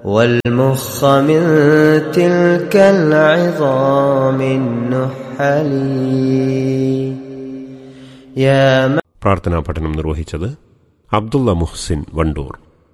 والمخ من تلك العظام النحلي يا പ്രാർത്ഥനാ പഠനം നിർവഹിച്ചത് അബ്ദുള്ള മുഹ്സിൻ വണ്ടൂർ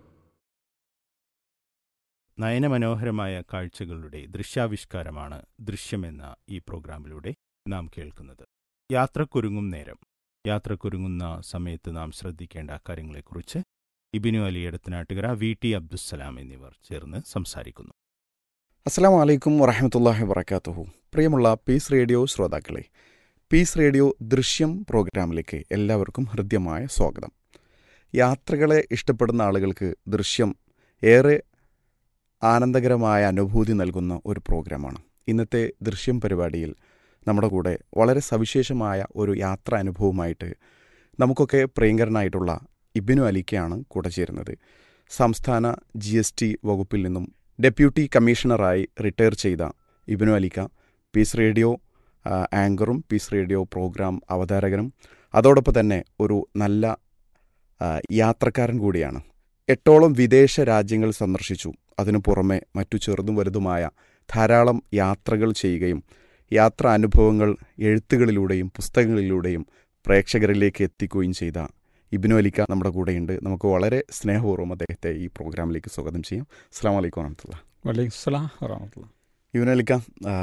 നയനമനോഹരമായ കാഴ്ചകളുടെ ദൃശ്യാവിഷ്കാരമാണ് ദൃശ്യമെന്ന ഈ പ്രോഗ്രാമിലൂടെ നാം കേൾക്കുന്നത് യാത്രക്കൊരുങ്ങും നേരം യാത്രക്കൊരുങ്ങുന്ന സമയത്ത് നാം ശ്രദ്ധിക്കേണ്ട കാര്യങ്ങളെക്കുറിച്ച് ഇബിനു അലി എടത്തനാട്ടുകര വി ടി അബ്ദുസ്സലാം എന്നിവർ ചേർന്ന് സംസാരിക്കുന്നു അസ്സാം വലൈക്കും വറഹമത്തല്ലാഹി വബർക്കാത്തുഹു പ്രിയമുള്ള പീസ് റേഡിയോ ശ്രോതാക്കളെ പീസ് റേഡിയോ ദൃശ്യം പ്രോഗ്രാമിലേക്ക് എല്ലാവർക്കും ഹൃദ്യമായ സ്വാഗതം യാത്രകളെ ഇഷ്ടപ്പെടുന്ന ആളുകൾക്ക് ദൃശ്യം ഏറെ ആനന്ദകരമായ അനുഭൂതി നൽകുന്ന ഒരു പ്രോഗ്രാമാണ് ഇന്നത്തെ ദൃശ്യം പരിപാടിയിൽ നമ്മുടെ കൂടെ വളരെ സവിശേഷമായ ഒരു യാത്രാ അനുഭവമായിട്ട് നമുക്കൊക്കെ പ്രിയങ്കരനായിട്ടുള്ള ഇബിനു അലിക്കയാണ് കൂടെ ചേരുന്നത് സംസ്ഥാന ജി എസ് ടി വകുപ്പിൽ നിന്നും ഡെപ്യൂട്ടി കമ്മീഷണറായി റിട്ടയർ ചെയ്ത ഇബിനു അലിക്ക പീസ് റേഡിയോ ആ, ആങ്കറും പീസ് റേഡിയോ പ്രോഗ്രാം അവതാരകനും അതോടൊപ്പം തന്നെ ഒരു നല്ല ആ, യാത്രക്കാരൻ കൂടിയാണ് എട്ടോളം വിദേശ രാജ്യങ്ങൾ സന്ദർശിച്ചു അതിനു പുറമെ മറ്റു ചെറുതും വലുതുമായ ധാരാളം യാത്രകൾ ചെയ്യുകയും യാത്രാ അനുഭവങ്ങൾ എഴുത്തുകളിലൂടെയും പുസ്തകങ്ങളിലൂടെയും പ്രേക്ഷകരിലേക്ക് എത്തിക്കുകയും ചെയ്ത ഇബിനു അലിക്ക നമ്മുടെ കൂടെയുണ്ട് നമുക്ക് വളരെ സ്നേഹപൂർവ്വം അദ്ദേഹത്തെ ഈ പ്രോഗ്രാമിലേക്ക് സ്വാഗതം ചെയ്യാം അസ്സാം വലൈക്കും വറഹമത്തുള്ള വലൈക്കും സ്ലാം വറഹമത്തുള്ള ഇബിനു അലിക്ക ആ,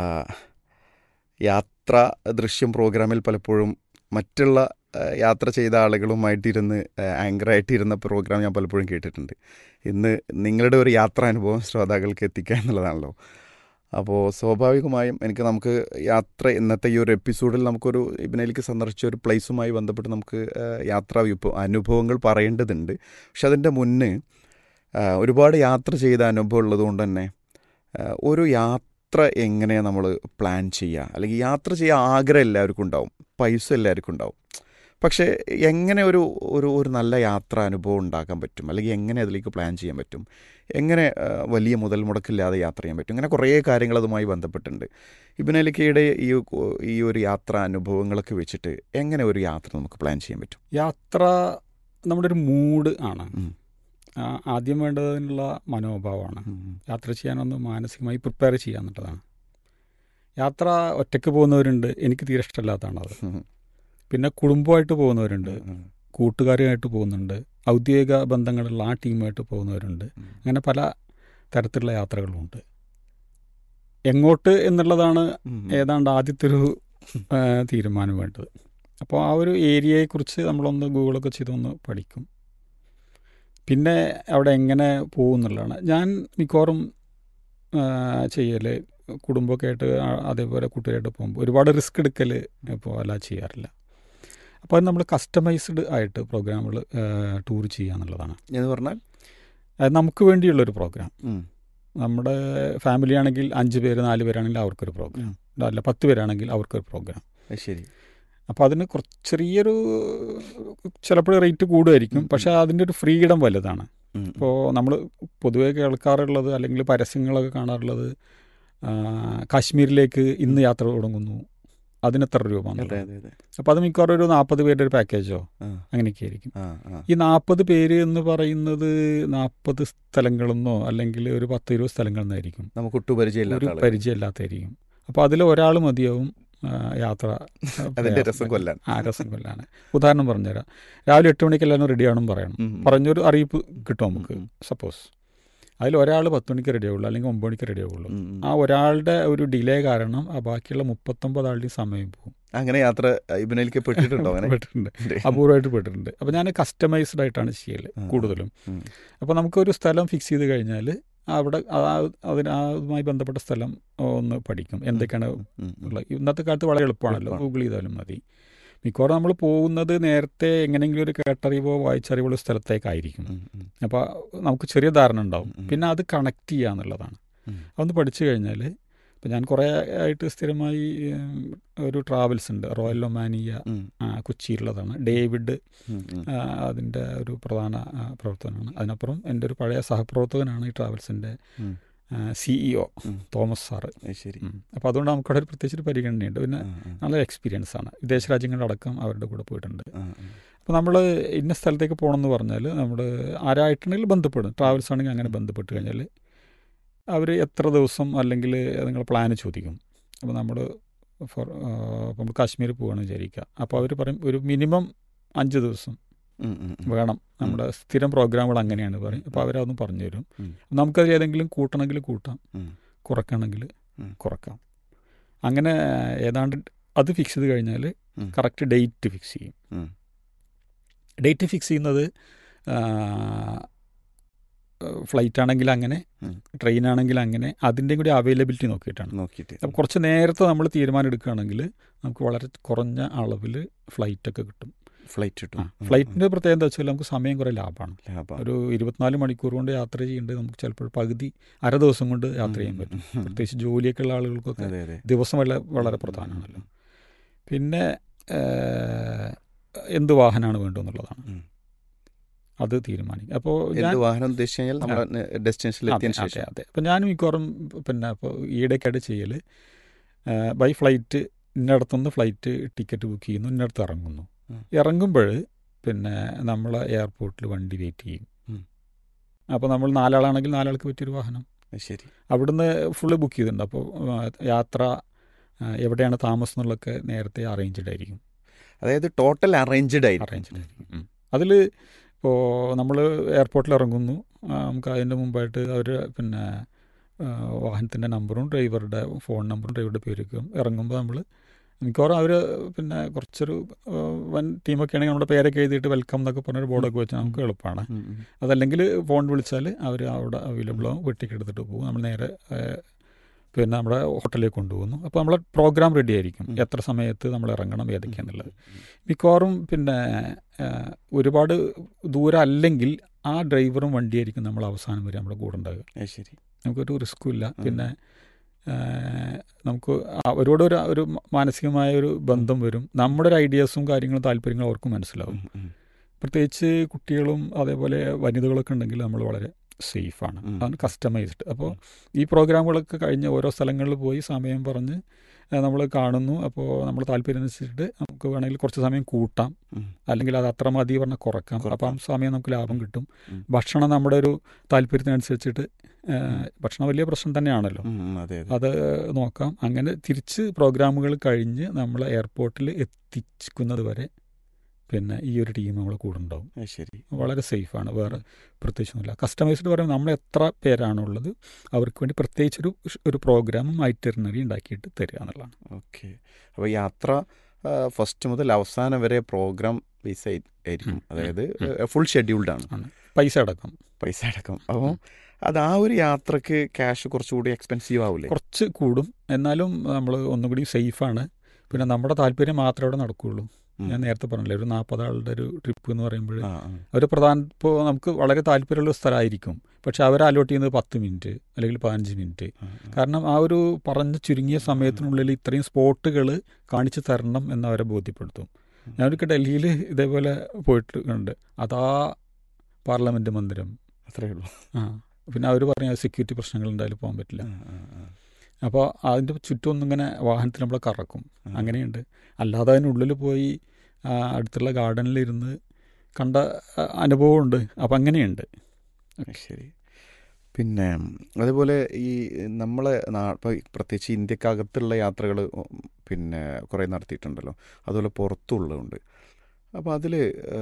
യാത്ര ദൃശ്യം പ്രോഗ്രാമിൽ പലപ്പോഴും മറ്റുള്ള ആ, യാത്ര ചെയ്ത ആളുകളുമായിട്ടിരുന്ന് ആ, ആങ്കറായിട്ടിരുന്ന പ്രോഗ്രാം ഞാൻ പലപ്പോഴും കേട്ടിട്ടുണ്ട് ഇന്ന് നിങ്ങളുടെ ഒരു യാത്രാനുഭവം ശ്രോതാക്കൾക്ക് എത്തിക്കുക എന്നുള്ളതാണല്ലോ അപ്പോൾ സ്വാഭാവികമായും എനിക്ക് നമുക്ക് യാത്ര ഇന്നത്തെ ഈ ഒരു എപ്പിസോഡിൽ നമുക്കൊരു ഇബിനയിലേക്ക് സന്ദർശിച്ച ഒരു പ്ലേസുമായി ബന്ധപ്പെട്ട് നമുക്ക് ആ, യാത്രാ വിഭ അനുഭവങ്ങൾ പറയേണ്ടതുണ്ട് പക്ഷെ അതിൻ്റെ മുന്നേ ആ, ഒരുപാട് യാത്ര ചെയ്ത അനുഭവം ഉള്ളതുകൊണ്ട് തന്നെ ആ, ഒരു യാത്ര എങ്ങനെ നമ്മൾ പ്ലാൻ ചെയ്യുക അല്ലെങ്കിൽ യാത്ര ചെയ്യാൻ ആഗ്രഹം എല്ലാവർക്കും ഉണ്ടാവും പൈസ എല്ലാവർക്കും ഉണ്ടാവും പക്ഷേ എങ്ങനെ ഒരു ഒരു ഒരു നല്ല യാത്രാ അനുഭവം ഉണ്ടാക്കാൻ പറ്റും അല്ലെങ്കിൽ എങ്ങനെ അതിലേക്ക് പ്ലാൻ ചെയ്യാൻ പറ്റും എങ്ങനെ ആ, വലിയ മുതൽ മുടക്കില്ലാതെ യാത്ര ചെയ്യാൻ പറ്റും ഇങ്ങനെ കുറേ കാര്യങ്ങൾ അതുമായി ബന്ധപ്പെട്ടുണ്ട് ഇബിനലിക്കയുടെ ഈ ഈ ഒരു യാത്രാ അനുഭവങ്ങളൊക്കെ വെച്ചിട്ട് എങ്ങനെ ഒരു യാത്ര നമുക്ക് പ്ലാൻ ചെയ്യാൻ പറ്റും യാത്ര നമ്മുടെ ഒരു മൂഡ് ആണ് ഉം. ആ, ആദ്യം വേണ്ടതിനുള്ള മനോഭാവമാണ് യാത്ര ചെയ്യാനൊന്ന് മാനസികമായി പ്രിപ്പയർ ചെയ്യുക എന്നുള്ളതാണ് യാത്ര ഒറ്റയ്ക്ക് പോകുന്നവരുണ്ട് എനിക്ക് തീരെ ഇഷ്ടമില്ലാത്തതാണ് അത് ഉം. പിന്നെ കുടുംബമായിട്ട് പോകുന്നവരുണ്ട് ഉം. കൂട്ടുകാരുമായിട്ട് പോകുന്നുണ്ട് ഔദ്യോഗിക ബന്ധങ്ങളുള്ള ആ ടീമായിട്ട് പോകുന്നവരുണ്ട് ഉം. അങ്ങനെ പല തരത്തിലുള്ള യാത്രകളുമുണ്ട് എങ്ങോട്ട് എന്നുള്ളതാണ് ഉം. ഏതാണ്ട് ആദ്യത്തെ ഒരു ആ, തീരുമാനം വേണ്ടത് അപ്പോൾ ആ ഒരു ഏരിയയെക്കുറിച്ച് നമ്മളൊന്ന് ഗൂഗിളൊക്കെ ചെയ്തൊന്ന് പഠിക്കും പിന്നെ അവിടെ എങ്ങനെ പോകും എന്നുള്ളതാണ് ഞാൻ മിക്കവാറും ചെയ്യൽ കുടുംബമൊക്കെ ആയിട്ട് ആ- അതേപോലെ കുട്ടികളായിട്ട് പോകുമ്പോൾ ഒരുപാട് റിസ്ക് എടുക്കൽ ഇപ്പോൾ അല്ല ചെയ്യാറില്ല അപ്പോൾ അത് നമ്മൾ കസ്റ്റമൈസ്ഡ് ആയിട്ട് പ്രോഗ്രാമുകൾ ടൂർ ചെയ്യുക എന്നുള്ളതാണ് എന്ന് പറഞ്ഞാൽ അത് നമുക്ക് വേണ്ടിയുള്ളൊരു പ്രോഗ്രാം ഉം. നമ്മുടെ ഫാമിലി ആണെങ്കിൽ അഞ്ച് പേര് നാല് പേരാണെങ്കിൽ അവർക്കൊരു പ്രോഗ്രാം അല്ല പത്ത് പേരാണെങ്കിൽ അവർക്കൊരു പ്രോഗ്രാം അത് ശരി അപ്പോൾ അതിന് കുറച്ച് ചെറിയൊരു ചിലപ്പോൾ റേറ്റ് കൂടുമായിരിക്കും ഉം. പക്ഷേ അതിൻ്റെ ഒരു ഫ്രീഡം വലുതാണ് ഉം. ഇപ്പോൾ നമ്മൾ പൊതുവേ കേൾക്കാറുള്ളത് അല്ലെങ്കിൽ പരസ്യങ്ങളൊക്കെ കാണാറുള്ളത് ആ, കാശ്മീരിലേക്ക് ഇന്ന് യാത്ര തുടങ്ങുന്നു അതിനെത്ര രൂപ അതെ അതെ അതെ അപ്പോൾ അത് മിക്കവാറും ഒരു നാൽപ്പത് പേരുടെ ഒരു പാക്കേജോ ആ, അങ്ങനെയൊക്കെ ആയിരിക്കും ആ, ആ. ഈ നാൽപ്പത് പേര് എന്ന് പറയുന്നത് നാൽപ്പത് സ്ഥലങ്ങളെന്നോ അല്ലെങ്കിൽ ഒരു പത്ത് ഇരുപത് സ്ഥലങ്ങളെന്നായിരിക്കും നമുക്ക് ഒട്ടും പരിചയമില്ലാത്ത ഒരു ആളുകൾ. പരിചയമില്ലാത്തായിരിക്കും അപ്പോൾ അതിൽ ഒരാൾ മതിയാവും ആ, യാത്ര അതിന്റെ രസം കൊല്ലാൻ ആ രസം കൊല്ലാണ് ഉദാഹരണം പറഞ്ഞുതരാം രാവിലെ എട്ട് മണിക്ക് എല്ലാവരും റെഡി ആവണം പറയണം ഉം. പറഞ്ഞൊരു അറിയിപ്പ് കിട്ടും നമുക്ക് ഉം. സപ്പോസ് അതിൽ ഒരാൾ പത്ത് മണിക്ക് റെഡി ആവുള്ളൂ അല്ലെങ്കിൽ ഒമ്പത് മണിക്ക് റെഡി ആവുള്ളൂ ഉം, ഉം. ആ ഒരാളുടെ ഒരു ഡിലേ കാരണം ആ ബാക്കിയുള്ള മുപ്പത്തൊമ്പത് ആളുടെയും സമയം പോകും അങ്ങനെ യാത്ര ഇബിനലിക്ക് പെട്ടിട്ടുണ്ടോ അങ്ങനെ പെട്ടിട്ടുണ്ട് അപൂർവമായിട്ട് പെട്ടിട്ടുണ്ട് അപ്പോൾ ഞാൻ കസ്റ്റമൈസ്ഡ് ആയിട്ടാണ് ചെയ്യൽ ആ, കൂടുതലും ഉം. അപ്പോൾ നമുക്കൊരു സ്ഥലം ഫിക്സ് ചെയ്ത് കഴിഞ്ഞാൽ അവിടെ ആ- അതിന് അതുമായി ബന്ധപ്പെട്ട സ്ഥലം ഒന്ന് പഠിക്കും എന്തൊക്കെയാണ് ഉം, ഉം, ഉം. ഉള്ളത് ഇന്നത്തെ കാലത്ത് വളരെ എളുപ്പമാണല്ലോ എളുപ്പമാണ്. ഗൂഗിൾ ചെയ്താലും മതി മിക്കവാറും നമ്മൾ പോകുന്നത് നേരത്തെ എങ്ങനെയെങ്കിലും ഒരു കേട്ടറിവോ വായിച്ചറിവോ ഉള്ള സ്ഥലത്തേക്കായിരിക്കും ഉം, ഉം. അപ്പോൾ നമുക്ക് ചെറിയ ധാരണ ഉണ്ടാവും ഉം. പിന്നെ അത് കണക്ട് ചെയ്യുക എന്നുള്ളതാണ് ഉം. അതൊന്ന് പഠിച്ചു കഴിഞ്ഞാൽ ഇപ്പം ഞാൻ കുറേ ആയിട്ട് സ്ഥിരമായി ഉം, ഒരു ട്രാവൽസ് ഉണ്ട് റോയൽ ഒമാനിയ ഉം, ആ, കൊച്ചിയിലുള്ളതാണ് ഡേവിഡ് ഉം, ഉം. ആ, അതിൻ്റെ ഒരു പ്രധാന ആ, പ്രവർത്തനമാണ് അതിനപ്പുറം എൻ്റെ ഒരു പഴയ സഹപ്രവർത്തകനാണ് ഈ ട്രാവൽസിൻ്റെ ഉം. സിഇഒ ഉം. തോമസ് സാറ് അത് ശരി അപ്പോൾ അതുകൊണ്ട് നമുക്കവിടെ ഒരു പ്രത്യേകിച്ച് ഒരു പരിഗണനയുണ്ട് പിന്നെ ആ, ആ, നല്ല എക്സ്പീരിയൻസ് ആണ് വിദേശ രാജ്യങ്ങളിലടക്കം അവരുടെ കൂടെ പോയിട്ടുണ്ട് ആ, ആ. അപ്പോൾ നമ്മൾ ഇന്ന സ്ഥലത്തേക്ക് പോകണമെന്ന് പറഞ്ഞാൽ നമ്മൾ ആരായിട്ടുണ്ടെങ്കിൽ ബന്ധപ്പെടും ട്രാവൽസ് ആണെങ്കിൽ അങ്ങനെ ബന്ധപ്പെട്ട് കഴിഞ്ഞാൽ അവർ എത്ര ദിവസം അല്ലെങ്കിൽ നിങ്ങൾ പ്ലാൻ ചോദിക്കും അപ്പോൾ നമ്മൾ ഫോർ അപ്പോൾ നമ്മൾ കാശ്മീർ പോവുകയാണ് വിചാരിക്കുക അപ്പോൾ അവർ പറയും ഒരു മിനിമം അഞ്ച് ദിവസം ഉം, ഉം, ഉം. വേണം നമ്മുടെ സ്ഥിരം പ്രോഗ്രാമുകൾ അങ്ങനെയാണ് പറയും അപ്പോൾ അവരതൊന്നും പറഞ്ഞു തരും ഉം. നമുക്കത് ഏതെങ്കിലും കൂട്ടണമെങ്കിൽ കൂട്ടാം ഉം. കുറക്കണമെങ്കിൽ ഉം. കുറക്കാം അങ്ങനെ ഏതാണ്ട് അത് ഫിക്സ് ചെയ്ത് കഴിഞ്ഞാൽ ഉം. കറക്റ്റ് ഡേറ്റ് ഫിക്സ് ചെയ്യും ഉം. ഡേറ്റ് ഫിക്സ് ചെയ്യുന്നത് ഫ്ലൈറ്റ് ആണെങ്കിൽ അങ്ങനെ ഉം. ട്രെയിൻ ആണെങ്കിൽ അങ്ങനെ അതിൻ്റെയും കൂടി അവൈലബിലിറ്റി നോക്കിയിട്ടാണ് നോക്കിയിട്ട് അപ്പോൾ കുറച്ച് നേരത്തെ നമ്മൾ തീരുമാനം എടുക്കുകയാണെങ്കിൽ നമുക്ക് വളരെ കുറഞ്ഞ അളവിൽ ഫ്ലൈറ്റൊക്കെ കിട്ടും ഫ്ലൈറ്റ് കിട്ടും ഉം, ഫ്ലൈറ്റിൻ്റെ പ്രത്യേകത എന്താ വെച്ചാൽ നമുക്ക് സമയം കുറേ ലാഭമാണ് ഉം. ലാഭം. ഒരു ഇരുപത്തിനാല് മണിക്കൂർ കൊണ്ട് യാത്ര ചെയ്യേണ്ടത് നമുക്ക് ചിലപ്പോൾ പകുതി അര ദിവസം കൊണ്ട് യാത്ര ചെയ്യാൻ ഉം, പറ്റും ഉം, ഉം. പ്രത്യേകിച്ച് ജോലിയൊക്കെ ഉള്ള ആളുകൾക്കൊക്കെ അതെ അതെ ദിവസം വളരെ വളരെ പ്രധാനമാണല്ലോ പിന്നെ ഏഹ്, എന്ത് വാഹനമാണ് വേണ്ടതെന്നുള്ളതാണ് ഉം. അത് തീരുമാനിക്കും അപ്പോൾ എന്ത് ഞാൻ വാഹനം ഉദ്ദേശിച്ചു കഴിഞ്ഞാൽ നമ്മുടെ ഡെസ്റ്റിനേഷനിൽ അതെ എത്തിയതിനു അതെ ശേഷം അതെ അപ്പം ഞാൻ മിക്കവാറും പിന്നെ ഇപ്പോൾ ഈയിടെയൊക്കെയായിട്ട് ചെയ്യൽ ബൈ ഫ്ലൈറ്റ് ഇന്നടത്തുനിന്ന് ഫ്ലൈറ്റ് ടിക്കറ്റ് ബുക്ക് ചെയ്യുന്നു ഇന്നടത്ത് ഇറങ്ങുന്നു ഉം. ഇറങ്ങുമ്പോൾ പിന്നെ നമ്മൾ എയർപോർട്ടിൽ വണ്ടി വെയിറ്റ് ചെയ്യും ഉം. അപ്പോൾ നമ്മൾ നാലാളാണെങ്കിൽ നാലാൾക്ക് പറ്റിയൊരു വാഹനം അത് ശരി അവിടുന്ന് ഫുള്ള് ബുക്ക് ചെയ്തിട്ടുണ്ട് അപ്പോൾ യാത്ര ആ, എവിടെയാണ് താമസം എന്നുള്ളതൊക്കെ നേരത്തെ അറേഞ്ച്ഡ് ആയിരിക്കും അതായത് ടോട്ടൽ അറേഞ്ച്ഡ് ആയിരിക്കും അറേഞ്ച്ഡ് ആയിരിക്കും അതിൽ ഇപ്പോൾ നമ്മൾ എയർപോർട്ടിൽ ഇറങ്ങുന്നു ആ, നമുക്ക് അതിൻ്റെ മുമ്പായിട്ട് അവർ പിന്നെ വാഹനത്തിൻ്റെ നമ്പറും ഡ്രൈവറുടെ ഫോൺ നമ്പറും ഡ്രൈവറുടെ പേരൊക്കെ ഇറങ്ങുമ്പോൾ നമ്മൾ മിക്കവാറും അവർ പിന്നെ കുറച്ചൊരു ആ, വൻ ടീമൊക്കെ ആണെങ്കിൽ നമ്മുടെ പേരൊക്കെ എഴുതിയിട്ട് വെൽക്കം എന്നൊക്കെ പറഞ്ഞൊരു ബോർഡൊക്കെ വെച്ചാൽ നമുക്ക് എളുപ്പമാണ് ഉം, ഉം. അതല്ലെങ്കിൽ ഫോൺ വിളിച്ചാൽ അവർ അവിടെ അവൈലബിൾ ആവും വെട്ടിക്ക് എടുത്തിട്ട് പോകും നമ്മൾ നേരെ ഏഹ്, പിന്നെ നമ്മുടെ ഹോട്ടലിലേക്ക് കൊണ്ടുപോകുന്നു അപ്പോൾ നമ്മളെ പ്രോഗ്രാം റെഡി ആയിരിക്കും ഉം. എത്ര സമയത്ത് നമ്മൾ ഇറങ്ങണം ഏതൊക്കെയാണെന്നുള്ളത് മിക്കവാറും പിന്നെ ഏഹ്, ഒരുപാട് ദൂരം അല്ലെങ്കിൽ ആ ഡ്രൈവറും വണ്ടിയായിരിക്കും നമ്മൾ അവസാനം വരെ നമ്മുടെ കൂടെ ഉണ്ടാകുക അത് ശരി നമുക്കൊരു റിസ്ക്കും ഇല്ല ഉം. പിന്നെ ഏഹ്, നമുക്ക് അവരോട് ഒരു ഒരു മാനസികമായ ഒരു ബന്ധം വരും നമ്മുടെ ഒരു ഐഡിയാസും കാര്യങ്ങളും താല്പര്യങ്ങളും അവർക്ക് മനസ്സിലാവും ഉം, ഉം. പ്രത്യേകിച്ച് കുട്ടികളും അതേപോലെ വനിതകളൊക്കെ ഉണ്ടെങ്കിൽ നമ്മൾ വളരെ സേഫാണ് ഉം. അതാണ് കസ്റ്റമൈസ്ഡ് അപ്പോൾ ഈ പ്രോഗ്രാമുകളൊക്കെ കഴിഞ്ഞ് ഓരോ സ്ഥലങ്ങളിൽ പോയി സമയം പറഞ്ഞ് നമ്മൾ കാണുന്നു അപ്പോൾ നമ്മൾ താല്പര്യം അനുസരിച്ചിട്ട് നമുക്ക് വേണമെങ്കിൽ കുറച്ച് സമയം കൂട്ടാം ഉം. അല്ലെങ്കിൽ അത് അത്ര മതി പറഞ്ഞാൽ കുറക്കാം കുറക്കാം. അപ്പം ആ സമയം നമുക്ക് ലാഭം കിട്ടും ഉം. ഭക്ഷണം നമ്മുടെ ഒരു താല്പര്യത്തിനനുസരിച്ചിട്ട് ഏഹ്, ഭക്ഷണം വലിയ പ്രശ്നം തന്നെയാണല്ലോ ഉം, ഉം, അതെ അതെ അത് നോക്കാം അങ്ങനെ തിരിച്ച് പ്രോഗ്രാമുകൾ കഴിഞ്ഞ് നമ്മൾ എയർപോർട്ടിൽ എത്തിക്കുന്നത് വരെ പിന്നെ ഈ ഒരു ടീം നമ്മളെ കൂടെ ഉണ്ടാവും അത് ശരി വളരെ സേഫാണ് വേറെ പ്രത്യേകിച്ചൊന്നുമില്ല കസ്റ്റമൈസ്ഡ് പറയുമ്പോൾ നമ്മൾ എത്ര പേരാണുള്ളത് അവർക്ക് വേണ്ടി പ്രത്യേകിച്ചൊരു ഒരു പ്രോഗ്രാമും ഐറ്ററിനറി ഉണ്ടാക്കിയിട്ട് തരിക എന്നുള്ളതാണ് ഓക്കെ അപ്പോൾ യാത്ര ഫസ്റ്റ് മുതൽ അവസാനം വരെ പ്രോഗ്രാം ബേസ് ആയിരിക്കും ഉം, ഉം, അതായത് ഉം. ഫുൾ ഷെഡ്യൂൾഡ് ആണ് പൈസ അടക്കം പൈസ അടക്കം അപ്പോൾ അത് ആ ഒരു യാത്രക്ക് ക്യാഷ് കുറച്ചുകൂടി എക്സ്പെൻസീവ് ആവില്ലേ കുറച്ച് കൂടും എന്നാലും നമ്മൾ ഒന്നുകൂടി സേഫാണ് പിന്നെ നമ്മുടെ താല്പര്യം മാത്രമേ അവിടെ നടക്കുകയുള്ളൂ ഉം. ഞാൻ നേരത്തെ പറഞ്ഞില്ലേ ഒരു നാൽപ്പതാളുടെ ഒരു ട്രിപ്പ് എന്ന് പറയുമ്പോൾ ആ ആ. അവർ പ്രധാന ഇപ്പോൾ നമുക്ക് വളരെ താല്പര്യമുള്ള സ്ഥലമായിരിക്കും പക്ഷെ അവർ അലോട്ട് ചെയ്യുന്നത് പത്ത് മിനിറ്റ് അല്ലെങ്കിൽ പതിനഞ്ച് മിനിറ്റ് ആ, ആ. കാരണം ആ ഒരു പറഞ്ഞ ചുരുങ്ങിയ സമയത്തിനുള്ളിൽ ഇത്രയും സ്പോട്ടുകൾ കാണിച്ചു തരണം എന്ന് അവരെ ബോധ്യപ്പെടുത്തും ഉം. ഞാനൊരിക്കൽ ഡൽഹിയിൽ ഇതേപോലെ പോയിട്ട് കണ്ട് അതാ പാർലമെൻറ്റ് മന്ദിരം അത്രേ ഉള്ളൂ ആ പിന്നെ അവർ പറഞ്ഞ സെക്യൂരിറ്റി പ്രശ്നങ്ങൾ ഉണ്ടായാലും പോകാൻ പറ്റില്ല ആ, ആ, ആ. അപ്പോൾ അതിൻ്റെ ചുറ്റും ഒന്നും ഇങ്ങനെ വാഹനത്തിൽ നമ്മൾ കറക്കും ആ. അങ്ങനെയുണ്ട് അല്ലാതെ അതിനുള്ളിൽ പോയി ആ, അടുത്തുള്ള ഗാർഡനിലിരുന്ന് കണ്ട ആ, അനുഭവമുണ്ട് അപ്പം അങ്ങനെയുണ്ട് ശരി പിന്നെ അതുപോലെ ഈ നമ്മളെ നാ ഇപ്പോൾ പ്രത്യേകിച്ച് ഇന്ത്യക്കകത്തുള്ള യാത്രകൾ പിന്നെ കുറേ നടത്തിയിട്ടുണ്ടല്ലോ അതുപോലെ പുറത്തുള്ളതുണ്ട് അപ്പോൾ അതിൽ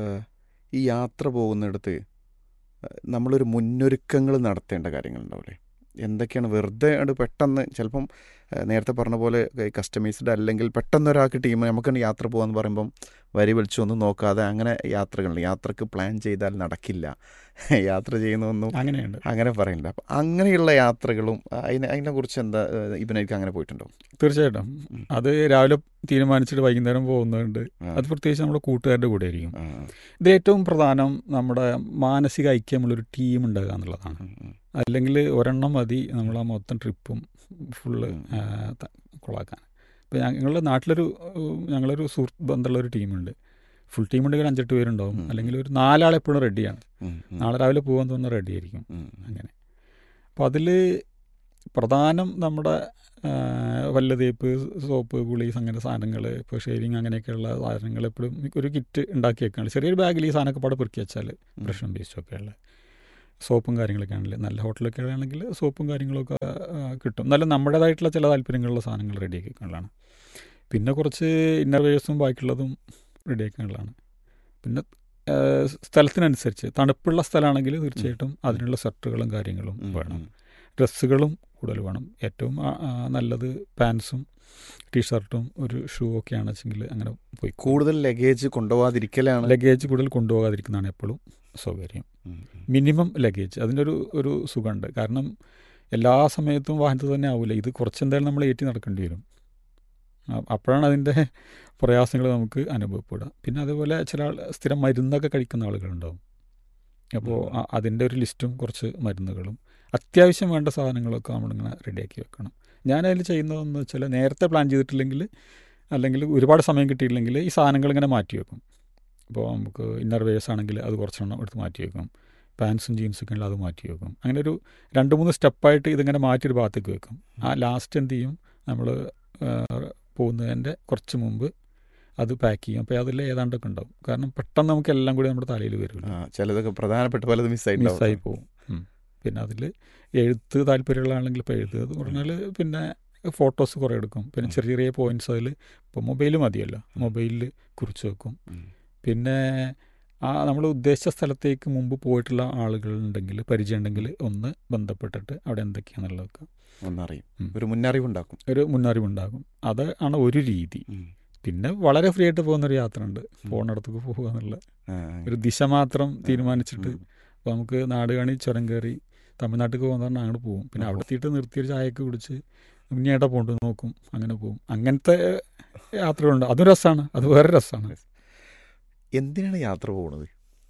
ഈ യാത്ര പോകുന്നിടത്ത് ഏഹ്, നമ്മളൊരു മുന്നൊരുക്കങ്ങൾ നടത്തേണ്ട കാര്യങ്ങളുണ്ടാവില്ലേ എന്തൊക്കെയാണ് വെറുതെ അത് പെട്ടെന്ന് ചിലപ്പം ഏഹ്, നേരത്തെ പറഞ്ഞ പോലെ കസ്റ്റമൈസ്ഡ് അല്ലെങ്കിൽ പെട്ടെന്ന് ഒരാൾക്ക് ടീം നമുക്ക് യാത്ര പോകാന്ന് പറയുമ്പം വരി വിളിച്ചൊന്നും നോക്കാതെ അങ്ങനെ യാത്രകളുണ്ട് യാത്രക്ക് പ്ലാൻ ചെയ്താൽ നടക്കില്ല യാത്ര ചെയ്യുന്നതൊന്നും അങ്ങനെയുണ്ട് അങ്ങനെ പറയുന്നില്ല അപ്പം അങ്ങനെയുള്ള യാത്രകളും അതിനെ അതിനെക്കുറിച്ച് എന്താ ഇവനേക്ക് അങ്ങനെ പോയിട്ടുണ്ടോ തീർച്ചയായിട്ടും ഉം. അത് രാവിലെ തീരുമാനിച്ചിട്ട് വൈകുന്നേരം പോകുന്നുണ്ട് ആ, അത് പ്രത്യേകിച്ച് നമ്മുടെ കൂട്ടുകാരുടെ കൂടെ ആയിരിക്കും ആ, ഇത് ഏറ്റവും പ്രധാനം നമ്മുടെ മാനസിക ഐക്യമുള്ളൊരു ടീം ഉണ്ടാകുക എന്നുള്ളതാണ് ഉം, ഉം, അല്ലെങ്കിൽ ഒരെണ്ണം മതി നമ്മൾ ആ മൊത്തം ട്രിപ്പും ഫുള്ള് ഉം. കൊളാക്കാൻ ഇപ്പോൾ ഞങ്ങളുടെ നാട്ടിലൊരു ഏഹ്, ഞങ്ങളൊരു സുഹൃത്ത് ബന്ധമുള്ള ഒരു ടീമുണ്ട് ഫുൾ ടീം ഉണ്ടെങ്കിൽ ഒരു അഞ്ചെട്ട് പേരുണ്ടാവും ഉം. അല്ലെങ്കിൽ ഒരു നാലാൾ എപ്പോഴും റെഡിയാണ് ഉം, ഉം, നാളെ രാവിലെ പോകാൻ തോന്നുന്ന റെഡി ആയിരിക്കും ഉം, ഉം. അങ്ങനെ അപ്പോൾ അതിൽ പ്രധാനം നമ്മുടെ ആ, വല്ല തേപ്പ് സോപ്പ് ഗുളീസ് അങ്ങനെ സാധനങ്ങൾ ഇപ്പോൾ ഷേവിങ് അങ്ങനെയൊക്കെയുള്ള സാധനങ്ങൾ എപ്പോഴും ഒരു കിറ്റ് ഉണ്ടാക്കി വെക്കുകയാണ് ചെറിയൊരു ബാഗിൽ ഈ സാധനമൊക്കെ പാടെ പെറുക്കി വെച്ചാൽ ബ്രഷും പേസ്റ്റും ഒക്കെ ഉള്ളത് സോപ്പും കാര്യങ്ങളൊക്കെ ആണെങ്കിൽ നല്ല ഹോട്ടലൊക്കെ ആണെങ്കിൽ സോപ്പും കാര്യങ്ങളൊക്കെ ആ, കിട്ടും നല്ല നമ്മുടേതായിട്ടുള്ള ചില താല്പര്യങ്ങളുള്ള സാധനങ്ങൾ റെഡിയാക്കി വെക്കാനുള്ളതാണ് പിന്നെ കുറച്ച് ഇന്നർവേഴ്സും ബാക്കിയുള്ളതും റെഡിയാക്കാനുള്ളതാണ് പിന്നെ ആ, സ്ഥലത്തിനനുസരിച്ച് തണുപ്പുള്ള സ്ഥലമാണെങ്കിൽ തീർച്ചയായിട്ടും അതിനുള്ള സെറ്റുകളും കാര്യങ്ങളും ഉം, വേണം ഉം. ഡ്രസ്സുകളും കൂടുതൽ വേണം ഏറ്റവും ആ, ആ, നല്ലത് പാൻസും ടീഷർട്ടും ഒരു ഷൂ ഒക്കെയാണ് വെച്ചെങ്കിൽ അങ്ങനെ പോയി കൂടുതൽ ലഗേജ് കൊണ്ടുപോകാതിരിക്കലാണ് ലഗേജ് കൂടുതൽ കൊണ്ടുപോകാതിരിക്കുന്നതാണ് എപ്പോഴും സൗകര്യം ഉം, ഉം. മിനിമം ലഗേജ് അതിൻ്റെ ഒരു ഒരു സുഖമുണ്ട് കാരണം എല്ലാ സമയത്തും വാഹനത്തിൽ തന്നെ ആവില്ല ഇത് കുറച്ച് എന്തായാലും നമ്മൾ ഏറ്റി നടക്കേണ്ടി വരും ആ, അപ്പോഴാണ് അതിൻ്റെ പ്രയാസങ്ങൾ നമുക്ക് അനുഭവപ്പെടുക പിന്നെ അതേപോലെ ചില ആൾ സ്ഥിരം മരുന്നൊക്കെ കഴിക്കുന്ന ആളുകളുണ്ടാവും അപ്പോൾ ഉം. അതിൻ്റെ ഒരു ലിസ്റ്റും കുറച്ച് മരുന്നുകളും അത്യാവശ്യം വേണ്ട സാധനങ്ങളൊക്കെ നമ്മളിങ്ങനെ റെഡിയാക്കി വെക്കണം ഞാനതിൽ ചെയ്യുന്നതെന്ന് വെച്ചാൽ നേരത്തെ പ്ലാൻ ചെയ്തിട്ടില്ലെങ്കിൽ അല്ലെങ്കിൽ ഒരുപാട് സമയം കിട്ടിയില്ലെങ്കിൽ ഈ സാധനങ്ങൾ ഇങ്ങനെ മാറ്റി വെക്കും ഇപ്പോൾ നമുക്ക് ഇന്നർ വേഴ്സ് ആണെങ്കിൽ അത് കുറച്ചെണ്ണം എടുത്ത് മാറ്റി വെക്കും പാൻസും ജീൻസും ഒക്കെ ഉണ്ടെങ്കിൽ അത് മാറ്റി വെക്കും അങ്ങനെ ഒരു രണ്ട് മൂന്ന് സ്റ്റെപ്പായിട്ട് ഇതിങ്ങനെ മാറ്റി ഒരു ഭാഗത്തേക്ക് വെക്കും ആ ലാസ്റ്റ് എന്ത് ചെയ്യും നമ്മൾ പോകുന്നതിൻ്റെ കുറച്ച് മുമ്പ് അത് പാക്ക് ചെയ്യും അപ്പോൾ അതിൽ ഏതാണ്ടൊക്കെ ഉണ്ടാവും കാരണം പെട്ടെന്ന് നമുക്ക് എല്ലാം കൂടി നമ്മുടെ തലയിൽ വരില്ല ആ, ചിലതൊക്കെ പ്രധാനപ്പെട്ട പലതും മിസ്സായി മിസ്സായിട്ടുണ്ടാവും പോകും ഉം. പിന്നെ അതിൽ എഴുത്ത് താല്പര്യമുള്ളതാണെങ്കിൽ ഇപ്പോൾ എഴുതുക എന്ന് പറഞ്ഞാൽ പിന്നെ ഫോട്ടോസ് കുറേ എടുക്കും പിന്നെ ഉം. ചെറിയ ചെറിയ പോയിന്റ്സ് അതിൽ ഇപ്പോൾ മൊബൈൽ മതിയല്ലോ മൊബൈലിൽ കുറിച്ച് വെക്കും ഉം. പിന്നെ ആ നമ്മൾ ഉദ്ദേശിച്ച സ്ഥലത്തേക്ക് മുമ്പ് പോയിട്ടുള്ള ആളുകളുണ്ടെങ്കിൽ പരിചയമുണ്ടെങ്കിൽ ഒന്ന് ബന്ധപ്പെട്ടിട്ട് അവിടെ എന്തൊക്കെയാണെന്നുള്ളതൊക്കെ ഒന്നറിയും ഉം. ഒരു മുന്നറിവ് ഉണ്ടാക്കും ഒരു മുന്നറിവുണ്ടാകും അത് ആണ് ഒരു രീതി ഉം. പിന്നെ വളരെ ഫ്രീ ആയിട്ട് പോകുന്ന ഒരു യാത്ര ഉണ്ട് പോണിടത്തേക്ക് പോകുക എന്നുള്ള ആ, ഒരു ദിശ മാത്രം തീരുമാനിച്ചിട്ട് ഉം. അപ്പോൾ നമുക്ക് നാട് കാണി ചുരം കയറി തമിഴ്നാട്ടിൽ പോകുന്ന പറഞ്ഞാൽ അങ്ങോട്ട് പോകും പിന്നെ അപ്പൊ- അവിടെ എത്തിയിട്ട് നിർത്തിയൊരു ചായയൊക്കെ കുടിച്ച് ഇനിയേട്ടാ പോണ്ട് നോക്കും അങ്ങനെ പോകും അങ്ങനത്തെ യാത്രകളുണ്ട് അതും രസമാണ് അത് വേറെ രസമാണ് എന്തിനാണ് യാത്ര പോകുന്നത്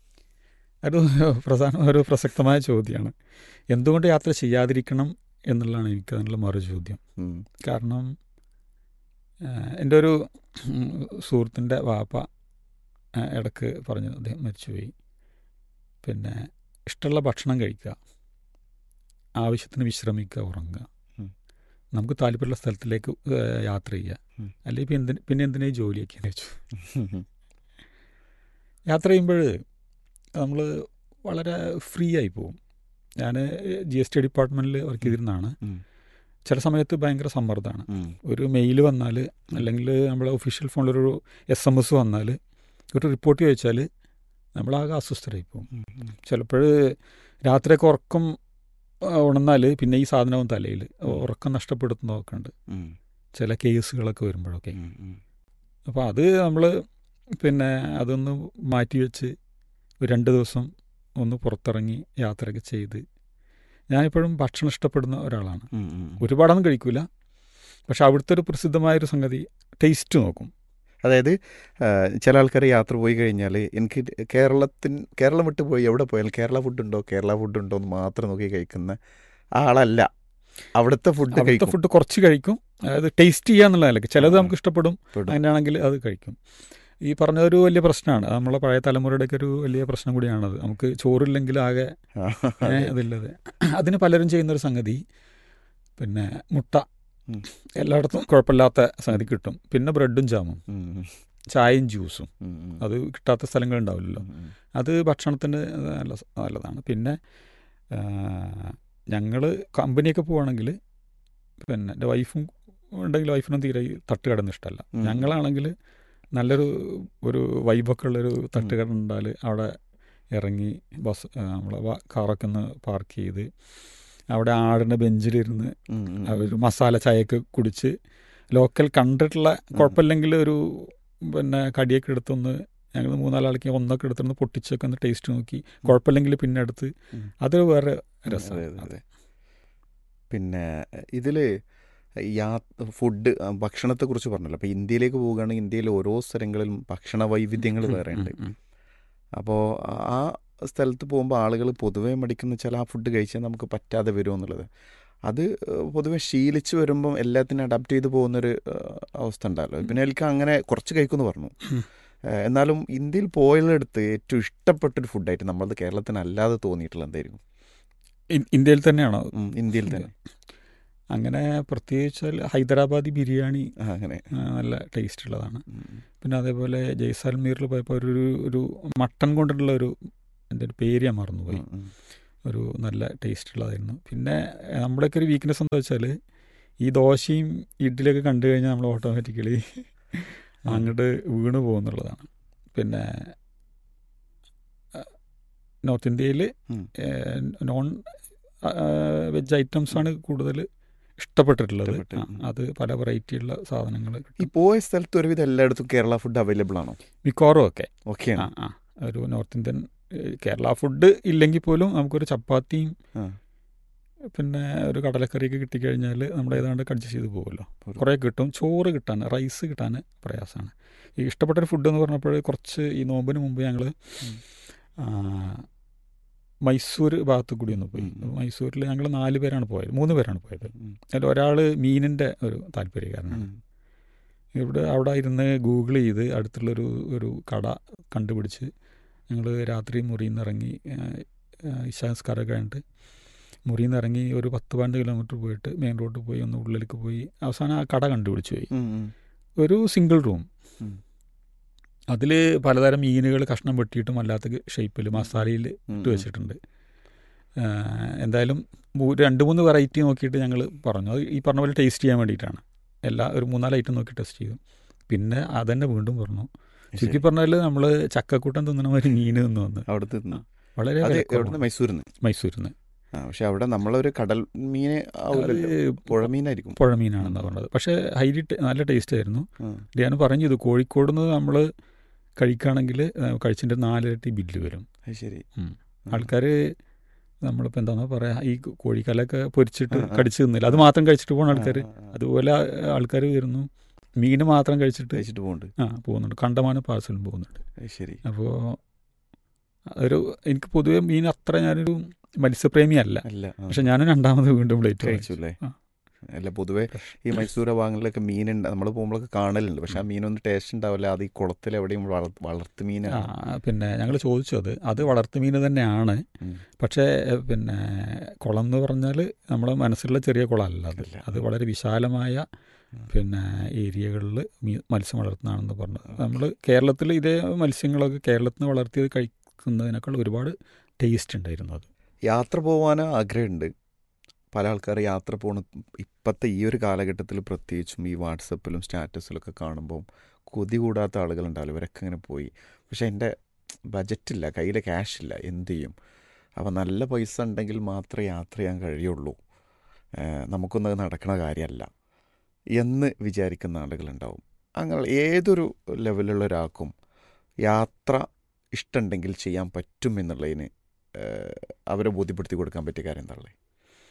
ഒരു പ്രധാന ഒരു പ്രസക്തമായ ചോദ്യമാണ് എന്തുകൊണ്ട് യാത്ര ചെയ്യാതിരിക്കണം എന്നുള്ളതാണ് എനിക്ക് അതിനുള്ള മറു ചോദ്യം ഉം. കാരണം ഏഹ്, എൻ്റെ ഒരു ഉം, സുഹൃത്തിൻ്റെ വാപ്പ ഏഹ്, ഇടക്ക് പറഞ്ഞു അദ്ദേഹം മരിച്ചുപോയി പിന്നെ ഇഷ്ടമുള്ള ഭക്ഷണം കഴിക്കുക ആവശ്യത്തിന് വിശ്രമിക്കുക ഉറങ്ങുക ഉം. നമുക്ക് താല്പര്യമുള്ള സ്ഥലത്തിലേക്ക് ഏഹ്, യാത്ര ചെയ്യുക ഉം. അല്ലെങ്കിൽ ഇപ്പം എന്തിന് പിന്നെ എന്തിനാ ഈ ജോലിയൊക്കെ എന്ന് വെച്ചു യാത്ര ചെയ്യുമ്പോൾ നമ്മൾ വളരെ ഫ്രീ ആയി പോകും ഞാൻ ജി എസ് ടി ഡിപ്പാർട്ട്മെൻറ്റിൽ വർക്ക് ചെയ്തിരുന്നതാണ് ഉം. ചില സമയത്ത് ഭയങ്കര സമ്മർദ്ദമാണ് ഉം. ഒരു മെയിൽ വന്നാൽ അല്ലെങ്കിൽ നമ്മുടെ ഒഫീഷ്യൽ ഫോണിലൊരു എസ് എം എസ് വന്നാൽ ഒരു റിപ്പോർട്ട് ചോദിച്ചാൽ നമ്മളാകെ അസ്വസ്ഥരായി പോകും ഉം. ഉം. ചിലപ്പോൾ രാത്രിയൊക്കെ ഉറക്കം ആ, ഉണർന്നാൽ പിന്നെ ഈ സാധനവും തലയിൽ ഉറക്കം നഷ്ടപ്പെടുത്തുന്നതൊക്കെ ഉണ്ട് ഉം. ചില കേസുകളൊക്കെ വരുമ്പോഴൊക്കെ ഉം. ഉം. അപ്പോൾ അത് നമ്മൾ പിന്നെ അതൊന്ന് മാറ്റി വെച്ച് ഒരു രണ്ട് ദിവസം ഒന്ന് പുറത്തിറങ്ങി യാത്രയൊക്കെ ചെയ്ത് ഞാനിപ്പോഴും ഭക്ഷണം ഇഷ്ടപ്പെടുന്ന ഒരാളാണ് ഉം. ഉം. ഒരുപാടൊന്നും കഴിക്കൂല പക്ഷെ അവിടുത്തെ ഒരു പ്രസിദ്ധമായൊരു സംഗതി ടേസ്റ്റ് നോക്കും അതായത് ആ, ചില ആൾക്കാർ യാത്ര പോയി കഴിഞ്ഞാൽ എനിക്ക് കേരളത്തിൻ കേരളം വിട്ട് പോയി എവിടെ പോയാലും കേരള ഫുഡ് ഉണ്ടോ കേരള ഫുഡ് ഉണ്ടോ എന്ന് മാത്രം നോക്കി കഴിക്കുന്ന ആളല്ല അവിടുത്തെ ഫുഡ് അവിടുത്തെ കഴിക്കും ഫുഡ് കുറച്ച് കഴിക്കും അതായത് ടേസ്റ്റ് ചെയ്യാന്നുള്ളതല്ല ചിലത് ആ. നമുക്ക് ഇഷ്ടപ്പെടും പെടും. അങ്ങനെയാണെങ്കിൽ അത് കഴിക്കും ഈ പറഞ്ഞതൊരു വലിയ പ്രശ്നമാണ് അത് നമ്മളെ പഴയ തലമുറയുടെയൊക്കെ ഒരു വലിയ പ്രശ്നം കൂടിയാണത് നമുക്ക് ചോറില്ലെങ്കിൽ ആകെ ആ, ഏ, അതെ. അതില്ലത് അതിന് പലരും ചെയ്യുന്നൊരു സംഗതി പിന്നെ മുട്ട ഉം. എല്ലായിടത്തും കുഴപ്പമില്ലാത്ത സംഗതി കിട്ടും പിന്നെ ബ്രെഡും ജാമും ഉം. ചായയും ജ്യൂസും ഉം. ഉം. അത് കിട്ടാത്ത സ്ഥലങ്ങളുണ്ടാവില്ലല്ലോ ഉം. ഉം. അത് ഭക്ഷണത്തിന് നല്ല നല്ലതാണ് പിന്നെ ഞങ്ങൾ കമ്പനിയൊക്കെ പോവുകയാണെങ്കിൽ പിന്നെ എൻ്റെ വൈഫും ഉണ്ടെങ്കിൽ വൈഫിനും തീരെ ഈ തട്ടുകടന്ന് ഇഷ്ടമല്ല ഉം. ഞങ്ങളാണെങ്കിൽ നല്ലൊരു ഒരു വൈബൊക്കെ ഉള്ളൊരു തട്ടുകട ഉണ്ടാൽ അവിടെ ഇറങ്ങി ബസ് ആ, നമ്മളെ വ- കാറൊക്കെ ഒന്ന് പാർക്ക് ചെയ്ത് അവിടെ ആടിൻ്റെ ബെഞ്ചിലിരുന്ന് ഉം. ഉം. ഒരു മസാല ചായയൊക്കെ കുടിച്ച് ലോക്കൽ കണ്ടിട്ടുള്ള കുഴപ്പമില്ലെങ്കിൽ ഒരു പിന്നെ കടിയൊക്കെ എടുത്തൊന്ന് ഞങ്ങൾ മൂന്നാലാൾക്ക് ഒന്നൊക്കെ എടുത്തൊന്ന് പൊട്ടിച്ചൊക്കെ ഒന്ന് ടേസ്റ്റ് നോക്കി കുഴപ്പമില്ലെങ്കിൽ പിന്നെ എടുത്ത് ഉം. അത് വേറെ അതെ, രസമാണ് അതെ, അതെ. പിന്നെ ഇതില് യാ ഫുഡ് ഭക്ഷണത്തെ കുറിച്ച് പറഞ്ഞല്ലോ അപ്പോൾ ഇന്ത്യയിലേക്ക് പോവുകയാണെങ്കിൽ ഇന്ത്യയിൽ ഓരോ സ്ഥലങ്ങളിലും ഭക്ഷണ വൈവിധ്യങ്ങൾ വേറെ ഉണ്ട് അപ്പോൾ ആ സ്ഥലത്ത് പോകുമ്പോൾ ആളുകൾ പൊതുവേ മടിക്കുന്ന വെച്ചാൽ ആ ഫുഡ് കഴിച്ചാൽ നമുക്ക് പറ്റാതെ വരുമോ എന്നുള്ളത് അത് ഏഹ്, പൊതുവെ ശീലിച്ച് വരുമ്പം എല്ലാത്തിനും അഡാപ്റ്റ് ചെയ്ത് പോകുന്നൊരു ഏഹ്, അവസ്ഥ ഉണ്ടല്ലോ പിന്നെ എനിക്ക് അങ്ങനെ കുറച്ച് കഴിക്കുമെന്ന് പറഞ്ഞു ഉം. ഏഹ്, എന്നാലും ഇന്ത്യയിൽ പോയതെടുത്ത് ഏറ്റവും ഇഷ്ടപ്പെട്ടൊരു ഫുഡായിട്ട് നമ്മളത് കേരളത്തിന് അല്ലാതെ തോന്നിയിട്ടുള്ള എന്തായിരിക്കും ഇ- ഇന്ത്യയിൽ തന്നെയാണോ ഉം, ഇന്ത്യയിൽ തന്നെ അങ്ങനെ പ്രത്യേകിച്ച് ഹൈദരാബാദി ബിരിയാണി ആ, അങ്ങനെ ആ, നല്ല ടേസ്റ്റ് ഉള്ളതാണ് ഉം. പിന്നെ അതേപോലെ ജയ്സാൽമീറിൽ പോയപ്പോൾ ഒരു ഒരു മട്ടൺ കൊണ്ടുള്ള ഒരു എൻ്റെ ഒരു പേര് ഞാൻ മറന്നുപോയി ഉം, ഉം. ഒരു നല്ല ടേസ്റ്റ് ഉള്ളതായിരുന്നു പിന്നെ ഏഹ്, നമ്മുടെയൊക്കെ ഒരു വീക്ക്നെസ് എന്താ വെച്ചാൽ ഈ ദോശയും ഇഡ്ഡലിയൊക്കെ കണ്ടു കഴിഞ്ഞാൽ നമ്മൾ ഓട്ടോമാറ്റിക്കലി അങ്ങോട്ട് വീണ് പോകുന്നുള്ളതാണ് പിന്നെ അഹ്, നോർത്ത് ഇന്ത്യയിൽ ഉം. നോൺ വെജ് ഐറ്റംസ് ആണ് കൂടുതൽ ഇഷ്ടപ്പെട്ടിട്ടുള്ളത് ഇഷ്ടപ്പെട്ട്, ആ, ഉം. അത് പല വെറൈറ്റി ഉള്ള സാധനങ്ങൾ ഈ പോയ സ്ഥലത്ത് ഒരുവിധം എല്ലായിടത്തും കേരള ഫുഡ് അവൈലബിൾ ആണോ മിക്കവാറും ഒക്കെ ഓക്കെ ആ ആ ഒരു നോർത്ത് ഇന്ത്യൻ ഏഹ്, കേരള ഫുഡ് ഇല്ലെങ്കിൽ പോലും നമുക്കൊരു ചപ്പാത്തിയും ആ. പിന്നെ ഒരു കടലക്കറിയൊക്കെ കിട്ടിക്കഴിഞ്ഞാൽ നമ്മൾ ഏതാണ്ട് അഡ്ജസ്റ്റ് ചെയ്ത് പോകുമല്ലോ ഒരു- കുറേ കിട്ടും ചോറ് കിട്ടാൻ റൈസ് കിട്ടാൻ പ്രയാസമാണ് ഈ ഇഷ്ടപ്പെട്ട ഒരു ഫുഡ് എന്ന് പറഞ്ഞപ്പോൾ കുറച്ച് ഈ നോമ്പിന് മുമ്പ് ഞങ്ങൾ ഉം. മൈസൂർ ഭാഗത്ത് കൂടി ഒന്ന് പോയി ഉം, ഉം. മൈസൂരിൽ ഞങ്ങൾ നാല് പേരാണ് പോയത് മൂന്ന് പേരാണ് പോയത് ഉം. അതിൽ ഒരാൾ മീനിൻ്റെ ഒരു താല്പര്യക്കാരനാണ് ഉം. ഇവിടെ അവിടെ ഇരുന്ന് ഗൂഗിൾ ചെയ്ത് അടുത്തുള്ളൊരു ഒരു കട കണ്ടുപിടിച്ച് ഞങ്ങൾ രാത്രി മുറിയിൽ നിന്ന് ഇറങ്ങി ഇശാസ്കാരമൊക്കെ കഴിഞ്ഞിട്ട് മുറിയിൽ നിന്ന് ഇറങ്ങി ഒരു പത്ത് പന്ത്രണ്ട് കിലോമീറ്റർ പോയിട്ട് മെയിൻ റോഡിൽ പോയി ഒന്ന് ഉള്ളിലേക്ക് പോയി അവസാനം ആ കട കണ്ടുപിടിച്ച് പോയി ഉം, ഉം. ഒരു സിംഗിൾ റൂം ഉം. അതിൽ പലതരം മീനുകൾ കഷ്ണം വെട്ടിയിട്ടും അല്ലാത്ത ഷേപ്പിൽ മസാലയിൽ ഉം, ഇട്ട് വെച്ചിട്ടുണ്ട് ആ, എന്തായാലും മൂ- രണ്ട് മൂന്ന് വെറൈറ്റി നോക്കിയിട്ട് ഞങ്ങൾ പറഞ്ഞു അത് ഈ പറഞ്ഞ പോലെ ടേസ്റ്റ് ചെയ്യാൻ വേണ്ടിയിട്ടാണ് എല്ലാ ഒരു മൂന്നാല് ഐറ്റം നോക്കി ടെസ്റ്റ് ചെയ്തു പിന്നെ അതന്നെ വീണ്ടും പറഞ്ഞു ചുരുക്കി ശരി. പറഞ്ഞാൽ നമ്മൾ ചക്കക്കൂട്ടം തിന്നണ മാതിരി മീൻ തിന്നു വന്ന് അവിടുത്തെ തിന്നു. വളരെ അത് വിലക്കുറവാണ്. എവിടുന്ന് മൈസൂരിൽ നിന്ന് മൈസൂരിൽ നിന്ന് ആ പക്ഷെ അവിടെ നമ്മളൊരു കടൽ മീന് ആവില്ലല്ലോ അത് പുഴ മീനായിരിക്കും പുഴ മീനാണെന്നാണ് പറഞ്ഞത് പക്ഷേ ഹൈലി ടേ- നല്ല ടേസ്റ്റ് ആയിരുന്നു ആ. ഞാൻ പറഞ്ഞു ഇത് കോഴിക്കോട് നിന്ന് നമ്മൾ കഴിക്കുകയാണെങ്കിൽ കഴിച്ചിട്ട് നാലിരട്ടി ബില്ല് വരും അത് ശരി ഉം. ആ. ആൾക്കാർ നമ്മളിപ്പോൾ എന്താണെന്ന് പറയാ ഈ കോഴിക്കലൊക്കെ പൊരിച്ചിട്ട് ആ, ആ. കടിച്ച് തിന്നില്ല അത് മാത്രം കഴിച്ചിട്ട് പോകുന്ന ആൾക്കാർ ആ, ആ, ആ. അതുപോലെ ആൾക്കാർ വരുന്നു മീൻ മാത്രം കഴിച്ചിട്ട് കഴിച്ചിട്ട് പോകുന്നുണ്ട് ആ പോകുന്നുണ്ട് കണ്ടമാനം പാഴ്സലും പോകുന്നുണ്ട് അത് ശരി അപ്പോൾ ഒരു എനിക്ക് പൊതുവെ മീൻ അത്ര ഞാനൊരു മത്സ്യപ്രേമി അല്ല അല്ല ആ. പക്ഷെ ഞാൻ രണ്ടാമത് വീണ്ടും പ്ലേറ്റ് കഴിച്ചു അല്ലേ ആ. അല്ല പൊതുവെ ഈ മൈസൂർ ഭാഗങ്ങളിലൊക്കെ മീനുണ്ട് നമ്മൾ പോകുമ്പോഴൊക്കെ കാണലുണ്ട് പക്ഷെ ആ മീനൊന്നും ടേസ്റ്റ് ഉണ്ടാവില്ല അത് ഈ കുളത്തിൽ എവിടെയും വളർ- വളർത്തു ആ മീനാണ് പിന്നെ ഞങ്ങൾ ചോദിച്ചു അത് അത് വളർത്തുമീൻ തന്നെയാണ് ഉം. പക്ഷേ എഹ്, പിന്നെ കുളം എന്ന് പറഞ്ഞാൽ നമ്മുടെ മനസ്സിലുള്ള ചെറിയ കുളമല്ല അത് അല്ല. അത് വളരെ വിശാലമായ ഉം. പിന്നെ ഏരിയകളിൽ മത്സ്യം വളർത്തുന്നതാണെന്ന് പറഞ്ഞത് നമ്മൾ കേരളത്തിൽ ഇതേ മത്സ്യങ്ങളൊക്കെ കേരളത്തിൽ നിന്ന് വളർത്തിയത് കഴിക്കുന്നതിനേക്കാൾ ഒരുപാട് ടേസ്റ്റ് ഉണ്ടായിരുന്നു അത് യാത്ര പോകാൻ ആഗ്രഹമുണ്ട് പല ആൾക്കാർ യാത്ര പോണ ഇപ്പോഴത്തെ ഈ ഒരു കാലഘട്ടത്തിൽ പ്രത്യേകിച്ചും ഈ വാട്സപ്പിലും സ്റ്റാറ്റസിലൊക്കെ കാണുമ്പോൾ കൊതി കൂടാത്ത ആളുകളുണ്ടാവില്ല ഇവരൊക്കെ ഇങ്ങനെ പോയി പക്ഷെ എൻ്റെ ബജറ്റില്ല കയ്യിൽ ക്യാഷ് ഇല്ല എന്ത് ചെയ്യും അപ്പോൾ നല്ല പൈസ ഉണ്ടെങ്കിൽ മാത്രമേ യാത്ര ചെയ്യാൻ കഴിയുള്ളൂ ഏഹ് നമുക്കൊന്നും അത് നടക്കണ കാര്യമല്ല എന്ന് വിചാരിക്കുന്ന ആളുകളുണ്ടാവും അങ്ങനെ ഏതൊരു ലെവലുള്ള ഒരാൾക്കും യാത്ര ഇഷ്ടമുണ്ടെങ്കിൽ ചെയ്യാൻ പറ്റും എന്നുള്ളതിന് ഏഹ് അവരെ ബോധ്യപ്പെടുത്തി കൊടുക്കാൻ പറ്റിയ കാര്യം എന്താ ഉള്ളത്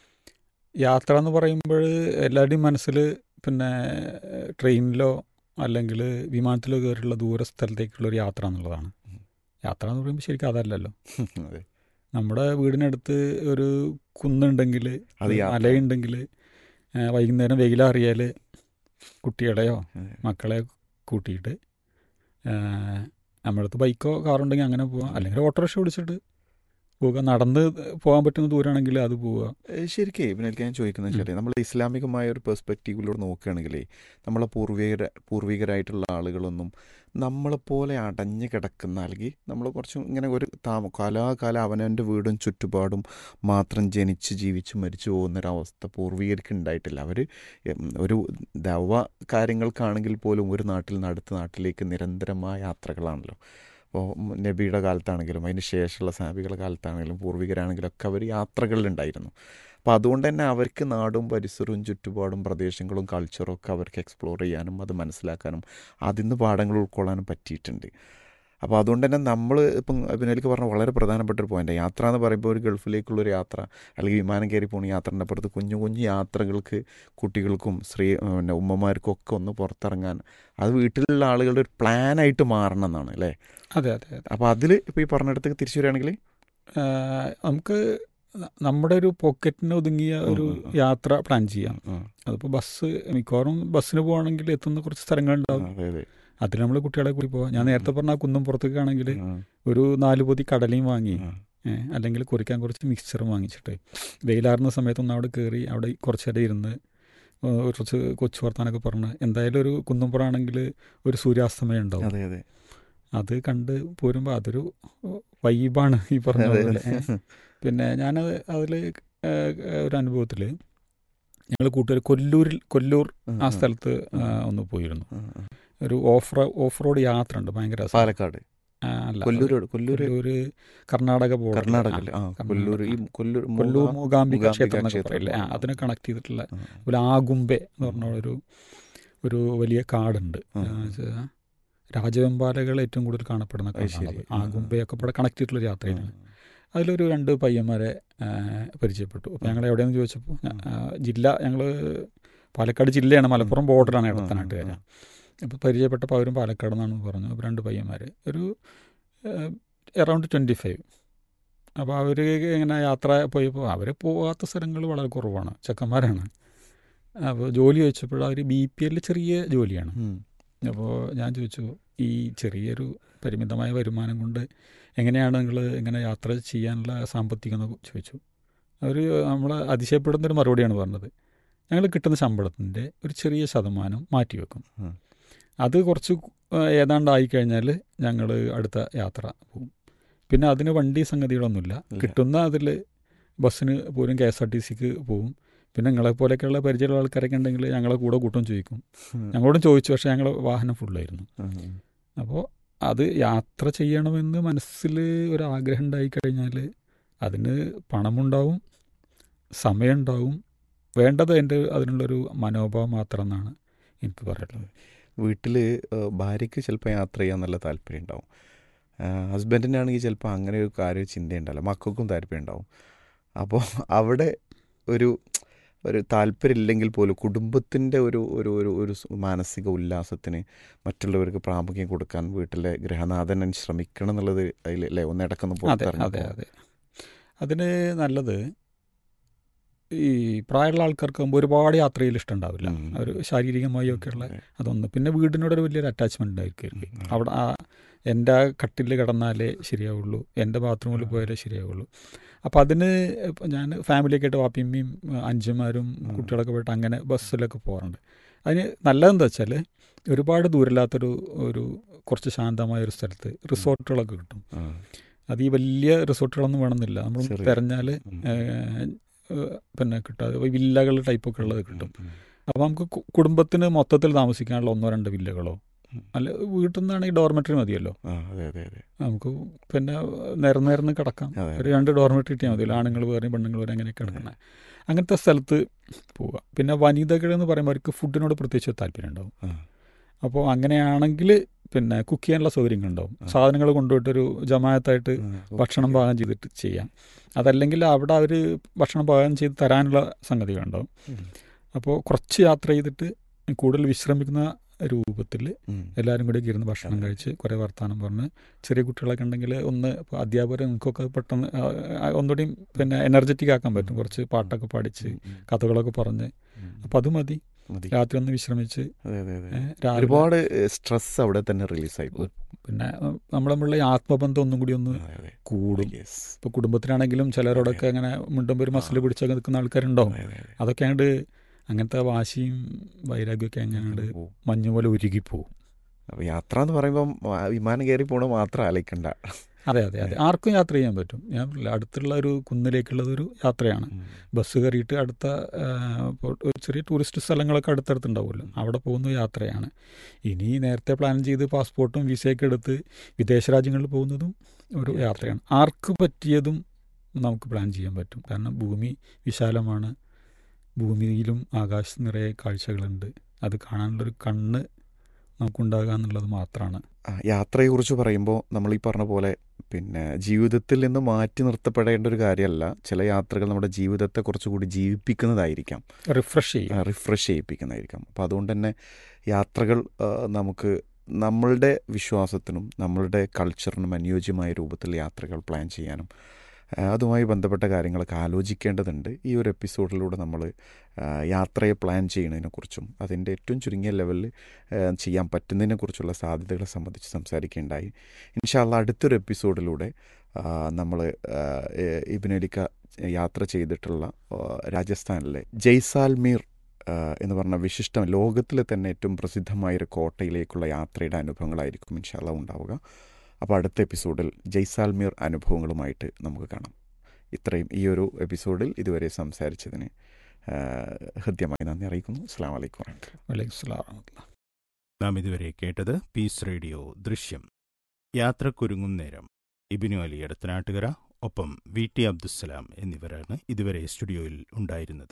യാത്ര എന്ന് പറയുമ്പോൾ എല്ലാവരുടെയും മനസ്സിൽ പിന്നെ ട്രെയിനിലോ അല്ലെങ്കിൽ വിമാനത്തിലോ കയറിയുള്ള ദൂര സ്ഥലത്തേക്കുള്ള ഒരു യാത്ര എന്നുള്ളതാണ് ഉം. യാത്ര എന്ന് പറയുമ്പോൾ ശരിക്കും അതല്ലല്ലോ അതെ നമ്മുടെ വീടിനടുത്ത് ഒരു കുന്നുണ്ടെങ്കിൽ അത് യാത്ര. മലയുണ്ടെങ്കിൽ വൈകുന്നേരം വെയിലറിയാൽ കുട്ടികളെയോ അതെ. മക്കളെ കൂട്ടിയിട്ട് ആ, നമ്മുടെ അടുത്ത് ബൈക്കോ കാറോ ഉണ്ടെങ്കിൽ അങ്ങനെ പോവാം അല്ലെങ്കിൽ ഓട്ടോറിക്ഷ വിളിച്ചിട്ട് പോവുക നടന്ന് പോകാൻ പറ്റുന്ന ദൂരമാണെങ്കിൽ അത് പോവുക ഏഹ് ശരിക്കേ പിന്നെ ഞാൻ ചോദിക്കുന്നത് വെച്ചാൽ നമ്മൾ ഇസ്ലാമികമായ ഒരു പെർസ്പെക്റ്റീവിലൂടെ നോക്കുകയാണെങ്കിലേ നമ്മളെ പൂർവികര പൂർവികരായിട്ടുള്ള ആളുകളൊന്നും നമ്മളെപ്പോലെ അടഞ്ഞു കിടക്കുന്ന അല്ലെങ്കിൽ നമ്മൾ കുറച്ചും ഇങ്ങനെ ഒരു താമ കാലാകാലം അവനവൻ്റെ വീടും ചുറ്റുപാടും മാത്രം ജനിച്ച് ജീവിച്ച് മരിച്ചു പോകുന്നൊരവസ്ഥ പൂർവികർക്ക് ഉണ്ടായിട്ടില്ല അവർ ഒരു ദവ കാര്യങ്ങൾക്കാണെങ്കിൽ പോലും ഒരു നാട്ടിൽ നിന്ന് അടുത്ത നാട്ടിലേക്ക് നിരന്തരമായ യാത്രകളാണല്ലോ അപ്പോൾ നബിയുടെ കാലത്താണെങ്കിലും അതിന് ശേഷമുള്ള സാബികളുടെ കാലത്താണെങ്കിലും പൂർവികരാണെങ്കിലും ഒക്കെ അവർ യാത്രകളിലുണ്ടായിരുന്നു അപ്പോൾ അതുകൊണ്ട് തന്നെ അവർക്ക് നാടും പരിസരവും ചുറ്റുപാടും പ്രദേശങ്ങളും കൾച്ചറും ഒക്കെ അവർക്ക് എക്സ്പ്ലോർ ചെയ്യാനും അത് മനസ്സിലാക്കാനും അതിൽ നിന്ന് പാഠങ്ങൾ ഉൾക്കൊള്ളാനും പറ്റിയിട്ടുണ്ട് അപ്പോൾ അതുകൊണ്ട് തന്നെ നമ്മൾ ഇപ്പം അഭിനയിലേക്ക് പറഞ്ഞ വളരെ പ്രധാനപ്പെട്ട ഒരു പോയിന്റ് യാത്ര എന്ന് പറയുമ്പോൾ ഒരു ഗൾഫിലേക്കുള്ളൊരു യാത്ര അല്ലെങ്കിൽ വിമാനം കയറി പോകുന്ന യാത്രൻ്റെ അപ്പുറത്ത് കുഞ്ഞു കുഞ്ഞു യാത്രകൾക്ക് കുട്ടികൾക്കും സ്ത്രീ പിന്നെ ഉമ്മമാർക്കും ഒക്കെ ഒന്ന് പുറത്തിറങ്ങാൻ അത് വീട്ടിലുള്ള ആളുകളുടെ ഒരു പ്ലാനായിട്ട് മാറണം എന്നാണ് അല്ലേ അതെ അതെ അതെ അപ്പോൾ അതിൽ ഇപ്പോൾ ഈ പറഞ്ഞിടത്തേക്ക് തിരിച്ചു വരികയാണെങ്കിൽ ആ, നമുക്ക് ന- നമ്മുടെ ഒരു പോക്കറ്റിന് ഒതുങ്ങിയ ഒരു ഉം, ഉം. യാത്ര പ്ലാൻ ചെയ്യാം അതിപ്പോൾ ബസ് മിക്കവാറും ബസ്സിന് പോകണമെങ്കിൽ എത്തുന്ന കുറച്ച് സ്ഥലങ്ങളുണ്ടാവും അതെ അതെ അതിൽ നമ്മൾ കുട്ടികളെ കൂടി പോവാം ഞാൻ നേരത്തെ പറഞ്ഞ ആ കുന്നും പുറത്തേക്ക് ആണെങ്കിൽ ആ, ഒരു നാല് പൊതി കടലയും വാങ്ങി ആ. ഏ, അല്ലെങ്കിൽ കുറിക്കാൻ കുറച്ച് മിക്സ്ചറും വാങ്ങിച്ചിട്ട് വെയിലാറുന്ന സമയത്തൊന്ന് അവിടെ കയറി അവിടെ കുറച്ച് നേരം ഇരുന്ന് ഏ, കുറച്ച് കൊച്ചു വർത്താനൊക്കെ പറഞ്ഞ് എന്തായാലും ഒരു കുന്നുംപുറമാണെങ്കിൽ ഒരു സൂര്യാസ്തമയം ഉണ്ടാവും അതെ അതെ അത് കണ്ട് പോരുമ്പോൾ അതൊരു വൈബാണ് ഈ പറഞ്ഞ അതെ പോലെ ഏ. പിന്നെ ഞാൻ അതിൽ ഒരു അനുഭവത്തിൽ ഞങ്ങൾ കൂട്ടുകാർ കൊല്ലൂരിൽ കൊല്ലൂർ ഉം, ആ ഉം. സ്ഥലത്ത് ആ, ഉം. ഒന്ന് പോയിരുന്നു ഉം, ഉം. ഒരു ഓഫ് റോ- ഓഫ് റോഡ് യാത്ര ഉണ്ട് ഭയങ്കര രസം. പാലക്കാട് ആ, അല്ല കൊല്ലൂർ കൊല്ലൂർ കൊല്ലൂര് കർണാടക ബോർഡർ കർണാടകല്ലേ ആ കർണാടക. കൊല്ലൂർ ഈ കൊല്ലൂർ കൊല്ലൂർ മൂകാ- മൂകാംബിക മൂകാംബിക ക്ഷേത്രം എന്നൊക്കെ ക്ഷേത്രം. പറയില്ലേ ആ അതിനെ കണക്ട് ചെയ്തിട്ടുള്ള ഉം. ഒരു ആഗുംബെ എന്ന് പറഞ്ഞ ഒരു ഒരു വലിയ കാടുണ്ട് ഉം. ആ, വെച്ചാ രാജവെമ്പാലകൾ ഏറ്റവും കൂടുതൽ കാണപ്പെടുന്ന അത് ശരി. കാടാണത് ആ, ആ. ആഗുംബയൊക്കെ ഇവിടെ കണക്ട് ചെയ്തിട്ടുള്ള ഒരു യാത്രയാണ് ഉം. അതിലൊരു രണ്ട് പയ്യന്മാരെ ആ, പരിചയപ്പെട്ടു അപ്പോൾ ഞങ്ങൾ എവിടെയെന്ന് ചോദിച്ചപ്പോൾ ഉം. ആ, ജില്ല ഞങ്ങൾ പാലക്കാട് ജില്ലയാണ് മലപ്പുറം ബോർഡറാണ് ഉം, ഇടത്തനാട്ടുകാർ ഉം, അപ്പോൾ പരിചയപ്പെട്ടപ്പോൾ അവരും പാലക്കാട് നിന്നാണെന്ന് പറഞ്ഞു അപ്പോൾ രണ്ട് പയ്യന്മാർ ഒരു എറൗണ്ട് ട്വൻറ്റി ഫൈവ് അപ്പോൾ അവർ ഇങ്ങനെ യാത്ര പോയപ്പോൾ അവർ പോകാത്ത സ്ഥലങ്ങൾ വളരെ കുറവാണ് ചെക്കന്മാരാണ് അപ്പോൾ ജോലി ചോദിച്ചപ്പോൾ അവർ ബി പി എല്ലിൽ ചെറിയ ജോലിയാണ് ഉം. അപ്പോൾ ഞാൻ ചോദിച്ചു ഈ ചെറിയൊരു പരിമിതമായ വരുമാനം കൊണ്ട് എങ്ങനെയാണ് നിങ്ങൾ ഇങ്ങനെ യാത്ര ചെയ്യാനുള്ള സാമ്പത്തികം എന്ന് ചോദിച്ചു അവർ നമ്മൾ അതിശയപ്പെടുന്നൊരു മറുപടിയാണ് പറഞ്ഞത് ഞങ്ങൾ കിട്ടുന്ന ശമ്പളത്തിൻ്റെ ഒരു ചെറിയ ശതമാനം മാറ്റിവെക്കും ഉം. അത് കുറച്ച് ആ, ഏതാണ്ട് കഴിഞ്ഞാൽ ഞങ്ങൾ അടുത്ത യാത്ര പോകും പിന്നെ അതിന് വണ്ടി സംഗതികളൊന്നുമില്ല ഇല്ല. കിട്ടുന്ന അതിൽ ബസ്സിന് പോലും കെ എസ് ആർ ടി സിക്ക് പോകും പിന്നെ നിങ്ങളെപ്പോലെയൊക്കെയുള്ള പരിചയമുള്ള ആൾക്കാരൊക്കെ ഉണ്ടെങ്കിൽ ഞങ്ങളെ കൂടെ കൂട്ടം ചോദിക്കും ഉം. ഞങ്ങളോടും ചോദിച്ചു പക്ഷേ ഞങ്ങൾ വാഹനം ഫുള്ളായിരുന്നു ഉം. അപ്പോൾ അത് യാത്ര ചെയ്യണമെന്ന് മനസ്സിൽ ഒരു ആഗ്രഹം ഉണ്ടായി കഴിഞ്ഞാൽ അതിന് പണമുണ്ടാവും സമയമുണ്ടാവും വേണ്ടത് എൻ്റെ അതിനുള്ളൊരു മനോഭാവം മാത്രം എന്നാണ് എനിക്ക് പറയുള്ളത് വീട്ടിൽ ഭാര്യയ്ക്ക് ചിലപ്പോൾ യാത്ര ചെയ്യാൻ നല്ല താല്പര്യം ഉണ്ടാവും ഹസ്ബൻഡിനാണെങ്കിൽ ചിലപ്പോൾ അങ്ങനെ ഒരു കാര്യം ചിന്തയുണ്ടല്ലോ മക്കൾക്കും താല്പര്യം ഉണ്ടാവും അപ്പോൾ അവിടെ ഒരു ഒരു താല്പര്യമില്ലെങ്കിൽ പോലും കുടുംബത്തിൻ്റെ ഒരു ഒരു ഒരു ഒരു സ് മാനസിക ഉല്ലാസത്തിന് മറ്റുള്ളവർക്ക് പ്രാമുഖ്യം കൊടുക്കാൻ വീട്ടിലെ ഗൃഹനാഥൻ ശ്രമിക്കണം എന്നുള്ളത് അതിൽ അല്ലേ ഒന്ന് ഇടക്കൊന്ന് അതെ അതെ പുറത്തിറങ്ങി അതെ അതിന് നല്ലത് ഈ പ്രായമുള്ള ആൾക്കാർക്കാകുമ്പോൾ ഒരുപാട് യാത്രയിൽ ഇഷ്ടമുണ്ടാവില്ല ഉം. ഒരു ശാരീരികമായും ഒക്കെയുള്ള അതൊന്ന് പിന്നെ വീടിനോടൊരു വലിയൊരു അറ്റാച്ച്മെൻ്റ് ഉണ്ടായിരിക്കും ഉം. അവിടെ ആ എൻ്റെ ആ കട്ടിൽ കിടന്നാലേ ശരിയാവുള്ളൂ എൻ്റെ ബാത്റൂമിൽ പോയാലേ ശരിയാവുള്ളൂ അപ്പോൾ അതിന് ഇപ്പം ഞാൻ ഫാമിലിയൊക്കെ ആയിട്ട് വാപ്പിയമ്മയും അഞ്ചന്മാരും ഉം. കുട്ടികളൊക്കെ പോയിട്ട് അങ്ങനെ ബസ്സിലൊക്കെ പോകാറുണ്ട് അതിന് നല്ലതെന്താ വെച്ചാൽ ഒരുപാട് ദൂരമില്ലാത്തൊരു ഒരു കുറച്ച് ശാന്തമായ ഒരു സ്ഥലത്ത് റിസോർട്ടുകളൊക്കെ കിട്ടും അത് ഈ വലിയ റിസോർട്ടുകളൊന്നും വേണമെന്നില്ല നമ്മൾ ചെറിയ. തിരഞ്ഞാൽ പിന്നെ കിട്ടാതെ വില്ലകൾ ടൈപ്പൊക്കെ ഉള്ളത് കിട്ടും അപ്പോൾ നമുക്ക് കു- കുടുംബത്തിന് മൊത്തത്തിൽ താമസിക്കാനുള്ള ഒന്നോ രണ്ടോ വില്ലകളോ ഉം. അല്ല വീട്ടിൽ നിന്നാണെങ്കിൽ ഡോർമെറ്ററി മതിയല്ലോ ആ അതെ അതെ അതെ നമുക്ക് പിന്നെ നിരന്ന് നിരന്ന് കിടക്കാം അതെ. ഒരു രണ്ട് ഡോർമെറ്ററി കിട്ടിയാൽ മതിയല്ലോ ആണുങ്ങൾ വേറെയും പെണ്ണുങ്ങൾ വേറെ അങ്ങനെയൊക്കെ കിടക്കണേ അങ്ങനത്തെ സ്ഥലത്ത് പോവുക പിന്നെ വനിതകൾ എന്ന് പറയുമ്പോൾ അവർക്ക് ഫുഡിനോട് പ്രത്യേകിച്ച് ഒരു താല്പര്യം ഉണ്ടാവും ആ. അപ്പോൾ അങ്ങനെയാണെങ്കിൽ പിന്നെ കുക്ക് ചെയ്യാനുള്ള സൗകര്യങ്ങളുണ്ടാവും ആ. സാധനങ്ങൾ കൊണ്ടുപോയിട്ടൊരു ജമായത്തായിട്ട് ഭക്ഷണം പാകം ചെയ്തിട്ട് ചെയ്യാം അതല്ലെങ്കിൽ അവിടെ അവർ ഭക്ഷണം പാകം ചെയ്ത് തരാനുള്ള സംഗതികളുണ്ടാവും ഉം. അപ്പോൾ കുറച്ച് യാത്ര ചെയ്തിട്ട് കൂടുതൽ വിശ്രമിക്കുന്ന രൂപത്തിൽ ഉം. എല്ലാവരും കൂടി ഇരുന്ന് ഭക്ഷണം അതെ. കഴിച്ച് കുറേ വർത്തമാനം പറഞ്ഞ് ചെറിയ കുട്ടികളൊക്കെ ഉണ്ടെങ്കിൽ ഒന്ന് ഇപ്പോൾ അധ്യാപകരെ നിങ്ങൾക്കൊക്കെ പെട്ടെന്ന് ആ, ആ, ഒന്നുകൂടി പിന്നെ എനർജറ്റിക് ആക്കാൻ പറ്റും കുറച്ച് പാട്ടൊക്കെ പാടിച്ച് ഉം. കഥകളൊക്കെ പറഞ്ഞ് ഉം. അപ്പോൾ അത് മതി മതി. രാത്രി ഒന്ന് വിശ്രമിച്ച് അതെ അതെ അതെ ഏ, രാവിലെ ഒരുപാട് സ്ട്രെസ് അവിടെ തന്നെ റിലീസായി പോകും പിന്നെ നമ്മൾ നമ്മളുടെ ഈ ആത്മബന്ധം ഒന്നും കൂടി ഒന്ന് അതെ അതെ കൂടും Yes. ഇപ്പോൾ കുടുംബത്തിലാണെങ്കിലും ചിലരോടൊക്കെ അങ്ങനെ മുണ്ടും ഒരു മസിൽ ആ. പിടിച്ചൊക്കെ നിൽക്കുന്ന ആൾക്കാരുണ്ടാവും അതെ, അതെ, അതെ. അതൊക്കെ അങ്ങോട്ട് അങ്ങനത്തെ വാശിയും വൈരാഗ്യമൊക്കെ എങ്ങനെയുണ്ട് പോവും. മഞ്ഞ് പോലെ ഉരുകിപ്പോവും അപ്പൊ യാത്ര എന്ന് പറയുമ്പോൾ വിമാനം കയറി പോണ മാത്രം ആലോചിക്കണ്ട അതെ അതെ അതെ ആർക്കും യാത്ര ചെയ്യാൻ പറ്റും ഞാൻ പറഞ്ഞില്ലേ, അടുത്തുള്ള ഒരു കുന്നിലേക്കുള്ളതൊരു യാത്രയാണ് ഉം. ബസ് കയറിയിട്ട് അടുത്ത ആ, ഇപ്പോൾ ഒരു ചെറിയ ടൂറിസ്റ്റ് സ്ഥലങ്ങളൊക്കെ അടുത്തടുത്തുണ്ടാവുമല്ലോ അവിടെ പോകുന്ന യാത്രയാണ് ഇനി നേരത്തെ പ്ലാൻ ചെയ്ത് പാസ്പോർട്ടും വിസയൊക്കെ എടുത്ത് വിദേശ രാജ്യങ്ങളിൽ പോകുന്നതും ഒരു യാത്രയാണ് ആർക്ക് പറ്റിയതും നമുക്ക് പ്ലാൻ ചെയ്യാൻ പറ്റും കാരണം ഭൂമി വിശാലമാണ് ഭൂമിയിലും ആകാശം നിറയെ കാഴ്ചകളുണ്ട് അത് കാണാനുള്ളൊരു കണ്ണ് നമുക്കുണ്ടാകുക എന്നുള്ളത് മാത്രമാണ് ആ, യാത്രയെക്കുറിച്ച് പറയുമ്പോൾ നമ്മൾ ഈ പറഞ്ഞ പോലെ പിന്നെ ജീവിതത്തിൽ നിന്ന് മാറ്റി നിർത്തപ്പെടേണ്ട ഒരു കാര്യമല്ല ചില യാത്രകൾ നമ്മുടെ ജീവിതത്തെ കുറച്ചുകൂടി ജീവിപ്പിക്കുന്നതായിരിക്കാം റിഫ്രഷ് ചെയ്യും റിഫ്രഷ് ചെയ്യിപ്പിക്കുന്നതായിരിക്കാം അപ്പോൾ അതുകൊണ്ട് തന്നെ യാത്രകൾ ആ, നമുക്ക് നമ്മളുടെ വിശ്വാസത്തിനും നമ്മളുടെ കൾച്ചറിനും അനുയോജ്യമായ രൂപത്തിൽ യാത്രകൾ പ്ലാൻ ചെയ്യാനും ആ, അതുമായി ബന്ധപ്പെട്ട കാര്യങ്ങളൊക്കെ ആലോചിക്കേണ്ടതുണ്ട് ഈ ഒരു എപ്പിസോഡിലൂടെ നമ്മൾ ആ, യാത്രയെ പ്ലാൻ ചെയ്യുന്നതിനെക്കുറിച്ചും അതിൻ്റെ ഏറ്റവും ചുരുങ്ങിയ ലെവലിൽ ആ, ചെയ്യാൻ പറ്റുന്നതിനെക്കുറിച്ചുള്ള സാധ്യതകളെ സംബന്ധിച്ച് സംസാരിക്കുകയുണ്ടായി ഇൻഷാല്ല അടുത്തൊരു എപ്പിസോഡിലൂടെ നമ്മൾ ഇബിനലിക്ക യാത്ര ചെയ്തിട്ടുള്ള ആ, രാജസ്ഥാനിലെ ജയ്സാൽമീർ ആ, എന്ന് പറഞ്ഞ വിശിഷ്ടം ലോകത്തിലെ തന്നെ ഏറ്റവും പ്രസിദ്ധമായ ഒരു കോട്ടയിലേക്കുള്ള യാത്രയുടെ അനുഭവങ്ങളായിരിക്കും ഇൻഷാല്ല ഉണ്ടാവുക അപ്പോൾ അടുത്ത എപ്പിസോഡിൽ ജയ്സാൽമീർ അനുഭവങ്ങളുമായിട്ട് നമുക്ക് കാണാം ഇത്രയും ഈ ഒരു എപ്പിസോഡിൽ ഇതുവരെ സംസാരിച്ചതിന് ആ, ഹൃദ്യമായി നന്ദി അറിയിക്കുന്നു അസ്സാം വലൈക്കും വാഹമത്തുള്ള വലൈക്കും സ്ലാം വറഹ്മത്തുള്ളാഹി. നാം ഇതുവരെ കേട്ടത് പീസ് റേഡിയോ ദൃശ്യം യാത്രക്കൊരുങ്ങും നേരം ഇബിനു അലി എടത്തനാട്ടുകര ഒപ്പം വി ടി അബ്ദുസ്സലാം എന്നിവരാണ് ഇതുവരെ സ്റ്റുഡിയോയിൽ ഉണ്ടായിരുന്നത്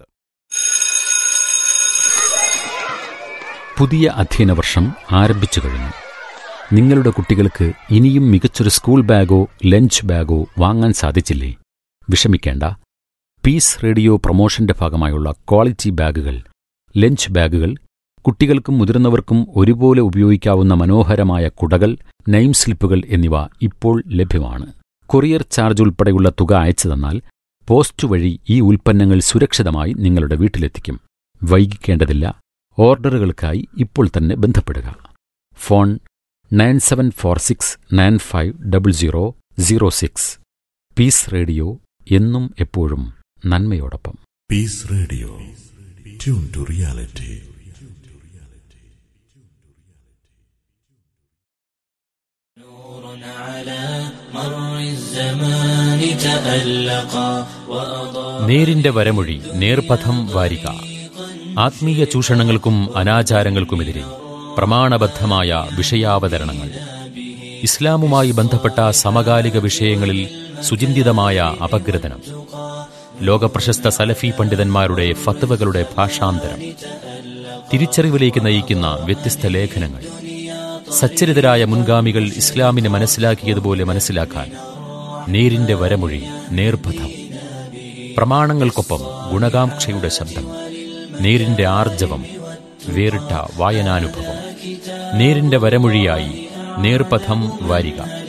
പുതിയ അധ്യയന വർഷം ആരംഭിച്ചു കഴിഞ്ഞു നിങ്ങളുടെ കുട്ടികൾക്ക് ഇനിയും മികച്ചൊരു സ്കൂൾ ബാഗോ ലഞ്ച് ബാഗോ വാങ്ങാൻ സാധിച്ചില്ലേ വിഷമിക്കേണ്ട പീസ് റേഡിയോ പ്രൊമോഷന്റെ ഭാഗമായുള്ള ക്വാളിറ്റി ബാഗുകൾ ലഞ്ച് ബാഗുകൾ കുട്ടികൾക്കും മുതിർന്നവർക്കും ഒരുപോലെ ഉപയോഗിക്കാവുന്ന മനോഹരമായ കുടകൾ നെയിം സ്ലിപ്പുകൾ എന്നിവ ഇപ്പോൾ ലഭ്യമാണ് കൊറിയർ ചാർജ് ഉൾപ്പെടെയുള്ള തുക അയച്ചു തന്നാൽ പോസ്റ്റ് വഴി ഈ ഉൽപ്പന്നങ്ങൾ സുരക്ഷിതമായി നിങ്ങളുടെ വീട്ടിലെത്തിക്കും വൈകിക്കേണ്ടതില്ല ഓർഡറുകൾക്കായി ഇപ്പോൾ തന്നെ ബന്ധപ്പെടുക phone nine seven four six nine five double zero zero six peace radio എന്നും എപ്പോഴും നന്മയോടൊപ്പം Peace Radio. Tune to reality. نور على مر الزمان تألقا وأضاء നേരിന്റെ വരമൊഴി നേർപഥം വാരിക ആത്മീയ ചൂഷണങ്ങൾക്കും അനാചാരങ്ങൾക്കുമെതിരെ പ്രമാണബദ്ധമായ വിഷയാവതരണങ്ങൾ ഇസ്ലാമുമായി ബന്ധപ്പെട്ട സമകാലിക വിഷയങ്ങളിൽ സുചിന്തിതമായ അപഗ്രഥനം ലോകപ്രശസ്ത സലഫി പണ്ഡിതന്മാരുടെ ഫത്വകളുടെ ഭാഷാന്തരം തിരിച്ചറിവിലേക്ക് നയിക്കുന്ന വ്യത്യസ്ത ലേഖനങ്ങൾ സച്ചരിതരായ മുൻഗാമികൾ ഇസ്ലാമിനെ മനസ്സിലാക്കിയതുപോലെ മനസ്സിലാക്കാൻ നേരിന്റെ വരമൊഴി നേർപഥം പ്രമാണങ്ങൾക്കൊപ്പം ഗുണകാംക്ഷയുടെ ശബ്ദം നേരിന്റെ ആർജവം വേറിട്ട വായനാനുഭവം നേരിന്റെ വരമൊഴിയായി നേർപഥം വാരിക